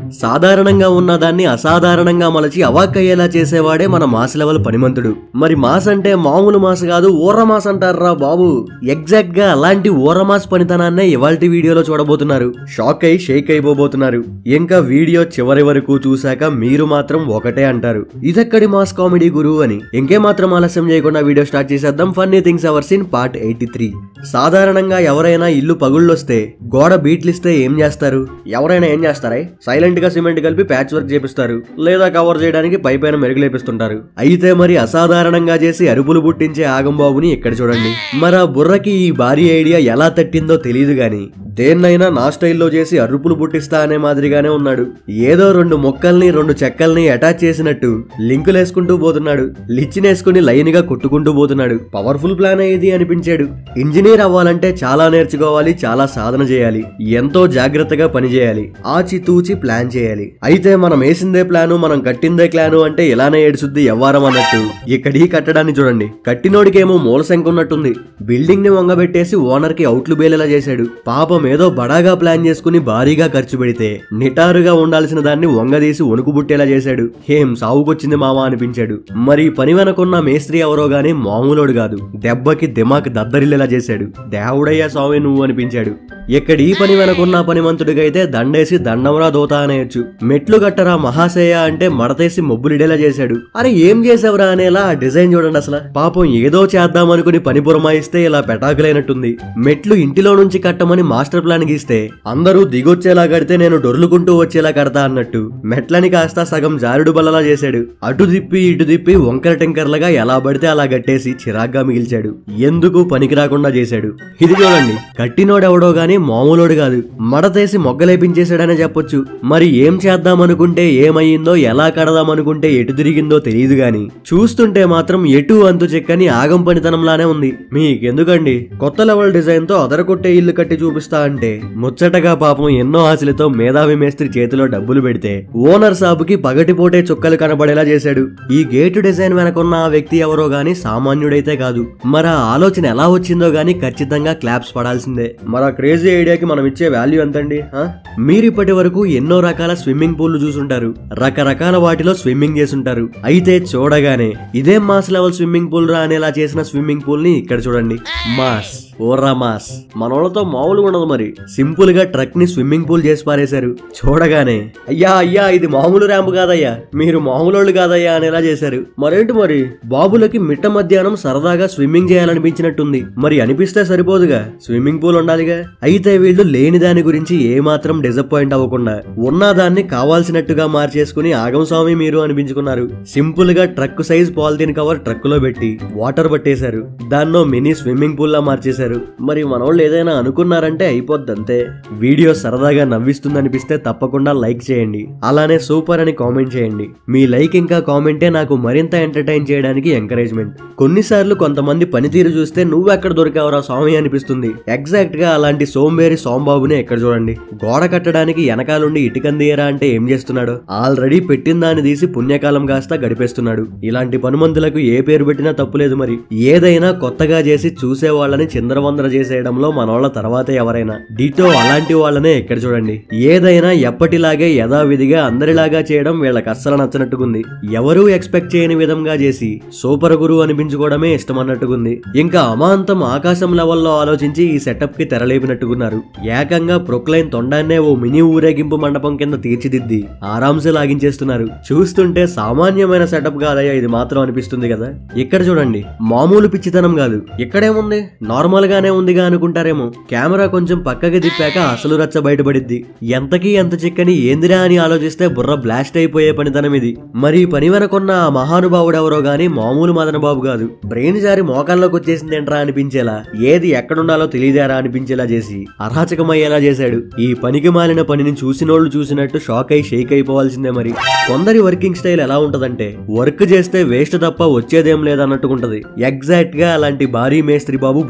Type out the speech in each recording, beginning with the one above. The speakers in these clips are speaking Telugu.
సాధారణంగా ఉన్న దాన్ని అసాధారణంగా మలచి అవాక్కయ్యేలా చేసేవాడే మన మాస్ లెవెల్ పనిమంతుడు మరి మాస్ అంటే మామూలు మాస్ కాదు ఊర మాస్ అంటారా బాబు ఎగ్జాక్ట్ గా అలాంటి ఊర మాస్ పనితనాన్నే ఇవాల్టి వీడియోలో చూడబోతున్నారు షాక్ అయి షేక్ అయిపోబోతున్నారు ఇంకా వీడియో చివరి వరకు చూశాక మీరు మాత్రం ఒకటే అంటారు ఇదెక్కడి మాస్ కామెడీ గురువు అని ఇంకే మాత్రం ఆలస్యం చేయకుండా వీడియో స్టార్ట్ చేసేద్దాం funny things our scene part eighty three సాధారణంగా ఎవరైనా ఇల్లు పగుళ్ళొస్తే గోడ బీట్లిస్తే ఏం చేస్తారు ఎవరైనా ఏం చేస్తారా సైలెంట్ గా సిమెంట్ కలిపి ప్యాచ్ వర్క్ చేపిస్తారు లేదా కవర్ చేయడానికి పై పైన మెరుగులేపిస్తుంటారు అయితే మరి అసాధారణంగా చేసి అరుపులు పుట్టించే ఆగంబాబుని ఇక్కడ చూడండి మరి ఆ బుర్రకి ఈ భారీ ఐడియా ఎలా తట్టిందో తెలియదు గాని దేన్నైనా నా స్టైల్లో చేసి అరుపులు పుట్టిస్తా అనే మాదిరిగానే ఉన్నాడు ఏదో రెండు మొక్కల్ని రెండు చెక్కల్ని అటాచ్ చేసినట్టు లింకులు వేసుకుంటూ పోతున్నాడు లిచ్చినేసుకుని లైన్ గా కొట్టుకుంటూ పోతున్నాడు పవర్ఫుల్ ప్లాన్ ఇది అనిపించాడు ఇంజనీర్ అవ్వాలంటే చాలా నేర్చుకోవాలి చాలా సాధన చేయాలి ఎంతో జాగ్రత్తగా పని చేయాలి ఆచి తూచి ప్లాన్ చేయాలి అయితే మనం వేసిందే ప్లాను మనం కట్టిందే ప్లాను అంటే ఇలానే ఏడుసుద్ది ఎవ్వారం అన్నట్టు ఇక్కడి కట్టడాన్ని చూడండి కట్టినోడికేమో మూల శంఖ ఉన్నట్టుంది బిల్డింగ్ ని వంగబెట్టేసి ఓనర్ కి అవుట్లు బేలేలా చేశాడు పాపం ఏదో బడాగా ప్లాన్ చేసుకుని భారీగా ఖర్చు పెడితే నిటారుగా ఉండాల్సిన దాన్ని వంగదీసి వణుకు బుట్టేలా చేశాడు ఏం సావుకొచ్చింది మామ అనిపించాడు మరి పని వెనకున్న మేస్త్రి ఎవరో గానీ మామూలోడు కాదు దెబ్బకి దిమాక్ దద్దరిల్లేలా చేశాడు దేవుడయ్యా స్వామి నువ్వు అనిపించాడు ఎక్కడ ఈ పని వెనకున్న పనిమంతుడికైతే దండేసి దండంరా దోతా అనేయచ్చు మెట్లు గట్టరా మహాశయ అంటే మడతేసి మొబ్బులిడేలా చేశాడు అరే ఏం చేసావురా అనేలా ఆ డిజైన్ చూడండి అసలు పాపం ఏదో చేద్దామనుకుని పని పురమాయిస్తే ఇలా పెటాకులైనట్టుంది మెట్లు ఇంటిలో నుంచి కట్టమని మాస్టర్ ప్లాన్ గీస్తే అందరూ దిగొచ్చేలా కడితే నేను డొర్లుకుంటూ వచ్చేలా కడతా అన్నట్టు మెట్లని కాస్త సగం జారుడు బల్లలా చేశాడు అటు దిప్పి ఇటు దిప్పి వంకర టెంకర్లుగా ఎలా పడితే అలా కట్టేసి చిరాగ్గా మిగిల్చాడు ఎందుకు పనికి రాకుండా చేశాడు ఇది చూడండి కట్టినోడెవడో గాని మామూలోడు కాదు మడతేసి మొగ్గలేపించేశాడనే చెప్పొచ్చు మరి ఏం చేద్దామనుకుంటే ఏమయ్యిందో ఎలా కడదామనుకుంటే ఎటు తిరిగిందో తెలియదు గాని చూస్తుంటే మాత్రం ఎటు అంతు చెక్కని ఆగం పనితనంలానే ఉంది మీకెందుకండి కొత్త లెవెల్ డిజైన్ తో అదరకొట్టే ఇల్లు కట్టి చూపిస్తా అంటే ముచ్చటగా పాపం ఎన్నో ఆశలతో మేధావి మేస్త్రి చేతిలో డబ్బులు పెడితే ఓనర్ సాబుకి పగటిపోటే చుక్కలు కనబడేలా చేశాడు ఈ గేటు డిజైన్ వెనకున్న ఆ వ్యక్తి ఎవరో గాని సామాన్యుడైతే కాదు మరి ఆ ఆలోచన ఎలా వచ్చిందో గాని ఖచ్చితంగా క్లాప్స్ పడాల్సిందే మరి ఆ క్రేజీ ఐడియాకి మనం ఇచ్చే వాల్యూ ఎంతండి ఆ? మీరు ఇప్పటి వరకు ఎన్నో రకాల స్విమ్మింగ్ పూల్లు చూసుంటారు రకరకాల వాటిలో స్విమ్మింగ్ చేసుంటారు అయితే చూడగానే ఇదేం మాస్ లెవెల్ స్విమ్మింగ్ పూల్ రా అనేలా చేసిన స్విమ్మింగ్ పూల్ ని ఇక్కడ చూడంండి మాస్ ఓర్రా మాస్ మనోళ్ళతో మామూలుగా ఉండదు మరి సింపుల్ గా ట్రక్ ని స్విమ్మింగ్ పూల్ చేసి పారేశారు చూడగానే అయ్యా అయ్యా ఇది మామూలు ర్యాంప్ కాదయ్యా మీరు మామూలు కాదయ్యా అనేలా చేశారు మరేంటి మరి బాబులకి మిట్ట మధ్యాహ్నం సరదాగా స్విమ్మింగ్ చేయాలనిపించినట్టుంది మరి అనిపిస్తే సరిపోదుగా స్విమ్మింగ్ పూల్ ఉండాలిగా అయితే వీళ్ళు లేని దాని గురించి ఏమాత్రం డిసప్పాయింట్ అవ్వకుండా ఉన్న దాన్ని కావాల్సినట్టుగా మార్చేసుకుని ఆగం స్వామి మీరు అనిపించుకున్నారు సింపుల్ గా truck size polythene cover truck లో పెట్టి వాటర్ పట్టేశారు దాన్నో మినీ స్విమ్మింగ్ పూల్ లా మార్చేశారు మరి మనోళ్ళు ఏదైనా అనుకున్నారంటే అయిపోద్ది అంతే వీడియో సరదాగా నవ్విస్తుంది అనిపిస్తే తప్పకుండా లైక్ చేయండి అలానే సూపర్ అని కామెంట్ చేయండి మీ లైక్ ఇంకా కామెంటే నాకు మరింత ఎంటర్టైన్ చేయడానికి ఎంకరేజ్మెంట్ కొన్నిసార్లు కొంతమంది పనితీరు చూస్తే నువ్వెక్కడ దొరికావురా స్వామి అనిపిస్తుంది ఎగ్జాక్ట్ గా అలాంటి సోంబేరి సోంబాబునే ఎక్కడ చూడండి గోడ కట్టడానికి వెనకాలండి ఇటుకందియరా అంటే ఏం చేస్తున్నాడు ఆల్రెడీ పెట్టిన దాన్ని తీసి పుణ్యకాలం కాస్త గడిపేస్తున్నాడు ఇలాంటి పనుమంతులకు ఏ పేరు పెట్టినా తప్పులేదు మరి ఏదైనా కొత్తగా చేసి చూసే వాళ్ళని చిందరవందర చేసేయడంలో మనోళ్ళ తర్వాతే ఎవరైనా డిటో అలాంటి వాళ్ళనే ఎక్కడ చూడండి ఏదైనా ఎప్పటిలాగే యథావిధిగా అందరిలాగా చేయడం వీళ్ళకి అస్సలు నచ్చనట్టుకుంది ఎవరూ ఎక్స్పెక్ట్ చేయని విధంగా చేసి సూపర్ గురు అనిపించుకోవడమే ఇష్టం అన్నట్టుకుంది ఇంకా అమాంతం ఆకాశం లెవెల్లో ఆలోచించి ఈ సెటప్ కి తెరలేపినట్టుకున్నారు ఏకంగా ప్రొక్లైన్ తొండాన్నే ఓ మినీ ఊరేగింపు మండపం కింద తీర్చిదిద్ది ఆరాంసే లాగించేస్తున్నారు చూస్తుంటే సామాన్యమైన సెటప్ కాదయ్యా ఇది మాత్రం అనిపిస్తుంది కదా ఇక్కడ చూడండి మామూలు పిచ్చితనం కాదు ఇక్కడేముంది నార్మల్ గానే ఉందిగా అనుకుంటారేమో కెమెరా కొంచెం పక్కకి తిప్పాక అసలు రచ్చ బయటపడిద్ది ఎంతకీ ఎంత చిక్కని ఏందిరా అని ఆలోచిస్తే బుర్ర బ్లాస్ట్ అయిపోయే పనితనం ఇది మరి ఈ పని వెనకున్న ఆ మహానుభావుడు ఎవరో గాని మామూలు మదన బాబు కాదు బ్రెయిన్ జారి మోకాల్లోకి వచ్చేసింది ఏంట్రా అనిపించేలా ఏది ఎక్కడుండాలో తెలియదేరా అనిపించేలా చేసి అరాచకమయ్యేలా చేశాడు ఈ పనికి మాలిన పనిని చూసినోళ్ళు చూసినట్టు షాక్ అయి షేక్ అయిపోవాల్సిందే మరి కొందరి వర్కింగ్ స్టైల్ ఎలా ఉంటదంటే వర్క్ చేస్తే వేస్ట్ తప్ప వచ్చేదేం లేదన్నట్టుకుంటది ఎగ్జాక్ట్ గా అలాంటి భారీ మేస్త్రి బాబు బురిడీ పని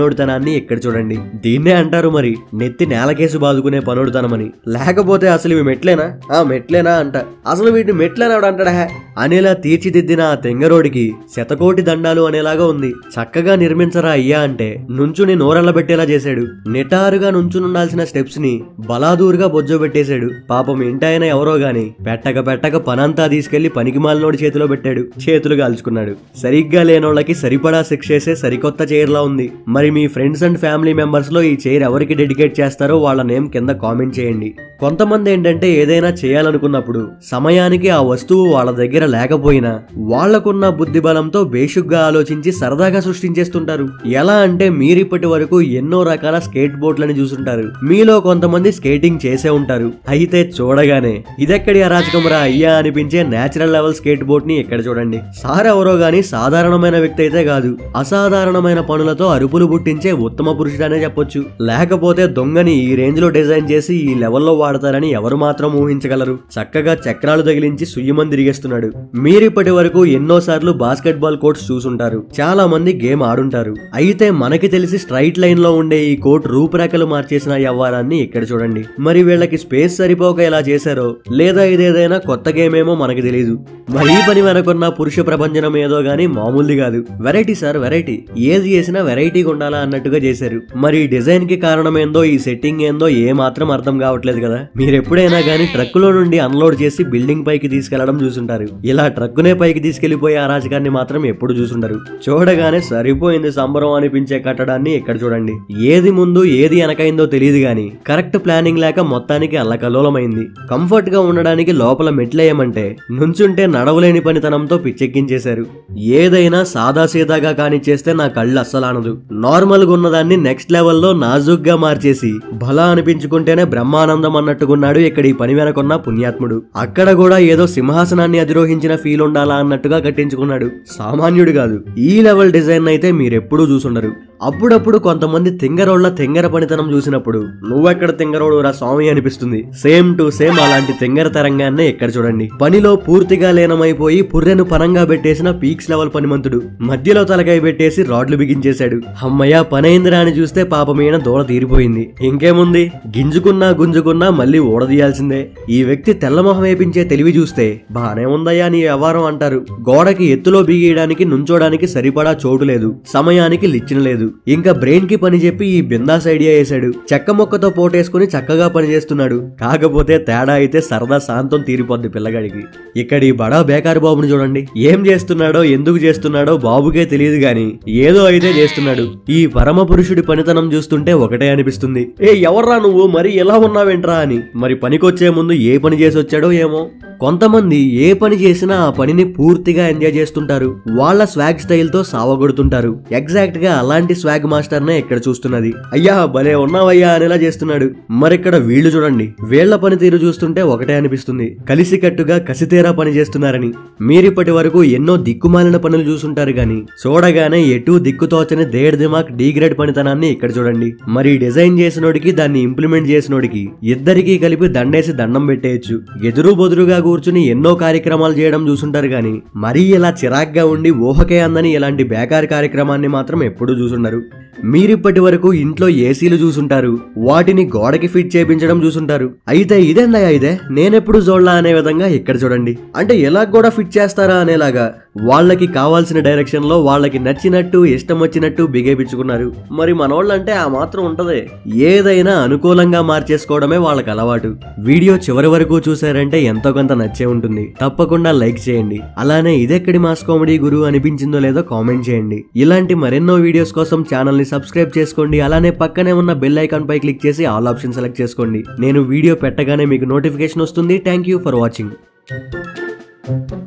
పనోడితనాన్ని ఇక్కడ చూడండి దీన్నే అంటారు మరి నెత్తి నేలకేసి బాదుకునే పనోడితనమని లేకపోతే అసలు ఇవి మెట్లేనా ఆ మెట్లేనా అంట అసలు వీటిని మెట్లేనా అంటాడా అనేలా తీర్చిదిద్దిన ఆ తెంగరోడికి శతకోటి దండాలు అనేలాగా ఉంది చక్కగా నిర్మించరా అయ్యా అంటే నుంచుని నోరెళ్ళబెట్టేలా చేశాడు నిటారుగా నుంచునుండాల్సిన స్టెప్స్ ని బలాదూరుగా బొజ్జోబెట్టేశాడు పాపం ఇంటాయన ఎవరో గాని పెట్టక పెట్టక పనంతా తీసుకెళ్లి పనికిమాలినోడి చేతిలో పెట్టాడు చేతులు కాల్చుకున్నాడు సరిగ్గా లేనోళ్ళకి సరిపడా శిక్ష చేసే సరికొత్త చైర్ లా ఉంది మరి మీ ఫ్రెండ్స్ అండ్ ఫ్యామిలీ మెంబర్స్ లో ఈ చైర్ ఎవరికి డెడికేట్ చేస్తారో వాళ్ళ నేమ్ కింద కామెంట్ చేయండి కొంతమంది ఏంటంటే ఏదైనా చేయాలనుకున్నప్పుడు సమయానికి ఆ వస్తువు వాళ్ళ దగ్గర లేకపోయినా వాళ్లకున్న బుద్ధి బలంతో బేషుగ్గా ఆలోచించి సరదాగా సృష్టించేస్తుంటారు ఎలా అంటే మీరిప్పటి వరకు ఎన్నో రకాల స్కేట్ బోర్డులని చూసుంటారు మీలో కొంతమంది స్కేటింగ్ చేసే ఉంటారు అయితే చూడగానే ఇదెక్కడి అరాచకమరా అయ్యా అనిపించే నేచురల్ లెవెల్ స్కేట్ బోర్డ్ ని ఇక్కడ చూడండి సార్ ఎవరో గాని సాధారణమైన వ్యక్తి అయితే కాదు అసాధారణమైన పనులతో అరుపులు పుట్టించే ఉత్తమ పురుషుడనే చెప్పొచ్చు లేకపోతే దొంగని ఈ రేంజ్ లో డిజైన్ చేసి ఈ లెవెల్లో వాడతారని ఎవరు మాత్రం ఊహించగలరు చక్కగా చక్రాలు తగిలించి సుయ్యమని తిరిగేస్తున్నాడు మీరిప్పటి వరకు ఎన్నో సార్లు బాస్కెట్ బాల్ కోర్ట్స్ చూసుంటారు చాలా మంది గేమ్ ఆడుంటారు అయితే మనకి తెలిసి స్ట్రైట్ లైన్ లో ఉండే ఈ కోర్ట్ రూపురేఖలు మార్చేసిన వ్యవహారాన్ని ఇక్కడ చూడండి మరి వీళ్ళకి స్పేస్ సరిపోక ఎలా చేశారో లేదా ఇదేదైనా కొత్త గేమ్ ఏమో మనకి తెలియదు మరి ఈ పని వెనకున్న పురుష ప్రపంచనం ఏదో గానీ మామూలుది కాదు వెరైటీ సార్ వెరైటీ ఏది చేసినా వెరైటీగా ఉండాలా అన్నట్టుగా చేశారు మరి ఈ డిజైన్ కి కారణం ఏందో ఈ సెట్టింగ్ ఏందో ఏ మాత్రం అర్థం కావట్లేదు కదా మీరు ఎప్పుడైనా గానీ ట్రక్కులో నుండి అన్లోడ్ చేసి బిల్డింగ్ పైకి తీసుకెళ్లడం చూసుంటారు ఇలా ట్రక్కునే పైకి తీసుకెళ్లిపోయే అరాచకాన్ని మాత్రం ఎప్పుడు చూసుంటారు చూడగానే సరిపోయింది సంబరం అనిపించే కట్టడాన్ని ఇక్కడ చూడండి ఏది ముందు ఏది వెనకైందో తెలియదు గాని కరెక్ట్ ప్లానింగ్ లేక మొత్తానికి అల్లకల్లోలమైంది కంఫర్ట్ గా ఉండడానికి లోపల మెట్లేయమంటే నుంచుంటే నడవలేని పనితనంతో పిచ్చెక్కించేశారు ఏదైనా సాదాసీదాగా కానిచ్చేస్తే నా కళ్ళు అస్సలానదు నార్మల్ గా ఉన్నదాన్ని నెక్స్ట్ లెవెల్లో నాజుగ్గా మార్చేసి బలా అనిపించుకుంటేనే బ్రహ్మానందం అన్నట్టుకున్నాడు ఇక్కడ ఈ పని వెనకున్న పుణ్యాత్ముడు అక్కడ కూడా ఏదో సింహాసనాన్ని అధిరోహించిన ఫీల్ ఉండాలా అన్నట్టుగా కట్టించుకున్నాడు సామాన్యుడు కాదు ఈ లెవెల్ డిజైన్ అయితే మీరెప్పుడూ చూసుండరు అప్పుడప్పుడు కొంతమంది తింగరోళ్ల తింగర పనితనం చూసినప్పుడు నువ్వెక్కడ తింగరోడు రా స్వామి అనిపిస్తుంది సేమ్ టు సేమ్ అలాంటి తింగర తరంగాన్నే ఇక్కడ చూడండి పనిలో పూర్తిగా లీనమైపోయి పుర్రెను పనంగా పెట్టేసిన పీక్స్ లెవెల్ పనిమంతుడు మధ్యలో తలకాయ పెట్టేసి రాడ్లు బిగించేశాడు అమ్మయ్య పనైందిరా అని చూస్తే పాపమైన దూడ తీరిపోయింది ఇంకేముంది గింజుకున్నా గుంజుకున్నా మళ్ళీ ఊడదీయాల్సిందే ఈ వ్యక్తి తెల్లమొహం వేపించే తెలివి చూస్తే బానే ఉందయ్యా నీ వ్యవహారం అంటారు గోడకి ఎత్తులో బిగియడానికి నుంచోడానికి సరిపడా చోటు లేదు సమయానికి లిచ్చిన లేదు ఇంకా బ్రెయిన్ కి పని చెప్పి ఈ బిందాస్ ఐడియా వేశాడు చెక్క మొక్కతో పోటేసుకుని చక్కగా పని చేస్తున్నాడు కాకపోతే తేడా అయితే సరదా శాంతం తీరిపోద్ది పిల్లగాడికి ఇక్కడ ఈ బడా బేకారు బాబుని చూడండి ఏం చేస్తున్నాడో ఎందుకు చేస్తున్నాడో బాబుకే తెలియదు గాని ఏదో అయితే చేస్తున్నాడు ఈ పరమ పురుషుడి పనితనం చూస్తుంటే ఒకటే అనిపిస్తుంది ఏ ఎవర్రా నువ్వు మరి ఎలా ఉన్నావేంట్రా అని మరి పనికొచ్చే ముందు ఏ పని చేసి వచ్చాడో ఏమో కొంతమంది ఏ పని చేసినా ఆ పనిని పూర్తిగా ఎంజాయ్ చేస్తుంటారు వాళ్ళ స్వాగ్ స్టైల్ తో సావగొడుతుంటారు ఎగ్జాక్ట్ గా అలాంటి స్వాగ్ మాస్టర్ నే ఇక్కడ చూస్తున్నది అయ్యా భలే ఉన్నావయ్యా అనేలా చేస్తున్నాడు మరిక్కడ వీళ్ళు చూడండి వీళ్ల పనితీరు చూస్తుంటే ఒకటే అనిపిస్తుంది కలిసికట్టుగా కసితేరా పని చేస్తున్నారని మీరిప్పటి వరకు ఎన్నో దిక్కుమాలిన పనులు చూసుంటారు గాని చూడగానే ఎటు దిక్కుతోచని దేడ్ దిమాక్ డీగ్రేడ్ పనితనాన్ని ఇక్కడ చూడండి మరి డిజైన్ చేసినోడికి దాన్ని ఇంప్లిమెంట్ చేసినోడికి ఇద్దరికీ కలిపి దండేసి దండం పెట్టేయచ్చు ఎదురు బొదురుగా కూర్చుని ఎన్నో కార్యక్రమాలు చేయడం చూసుంటారు గాని మరీ ఇలా చిరాగ్గా ఉండి ఊహకే అందని ఇలాంటి బేకార్ కార్యక్రమాన్ని మాత్రం ఎప్పుడూ చూసుండరు మీరిప్పటి వరకు ఇంట్లో ఏసీలు చూసుంటారు వాటిని గోడకి ఫిట్ చేపించడం చూసుంటారు అయితే ఇదేందయ్యా ఇదే నేనెప్పుడు జోడ్లా అనే విధంగా ఇక్కడ చూడండి అంటే ఎలా కూడా ఫిట్ చేస్తారా అనేలాగా వాళ్ళకి కావాల్సిన డైరెక్షన్ లో వాళ్ళకి నచ్చినట్టు ఇష్టం వచ్చినట్టు బిగేపించుకున్నారు మరి మనోళ్ళంటే ఆ మాత్రం ఉంటదే ఏదైనా అనుకూలంగా మార్చేసుకోవడమే వాళ్ళకి అలవాటు వీడియో చివరి వరకు చూసారంటే ఎంతో కొంత నచ్చే ఉంటుంది తప్పకుండా లైక్ చేయండి అలానే ఇదెక్కడి మాస్ కామెడీ గురు అనిపించిందో లేదో కామెంట్ చేయండి ఇలాంటి మరెన్నో వీడియోస్ కోసం ఛానల్ ని సబ్స్క్రైబ్ చేసుకోండి అలానే పక్కనే ఉన్న బెల్ ఐకాన్ పై క్లిక్ చేసి ఆల్ ఆప్షన్ సెలెక్ట్ చేసుకోండి నేను వీడియో పెట్టగానే మీకు నోటిఫికేషన్ వస్తుంది థ్యాంక్ యూ ఫర్ వాచింగ్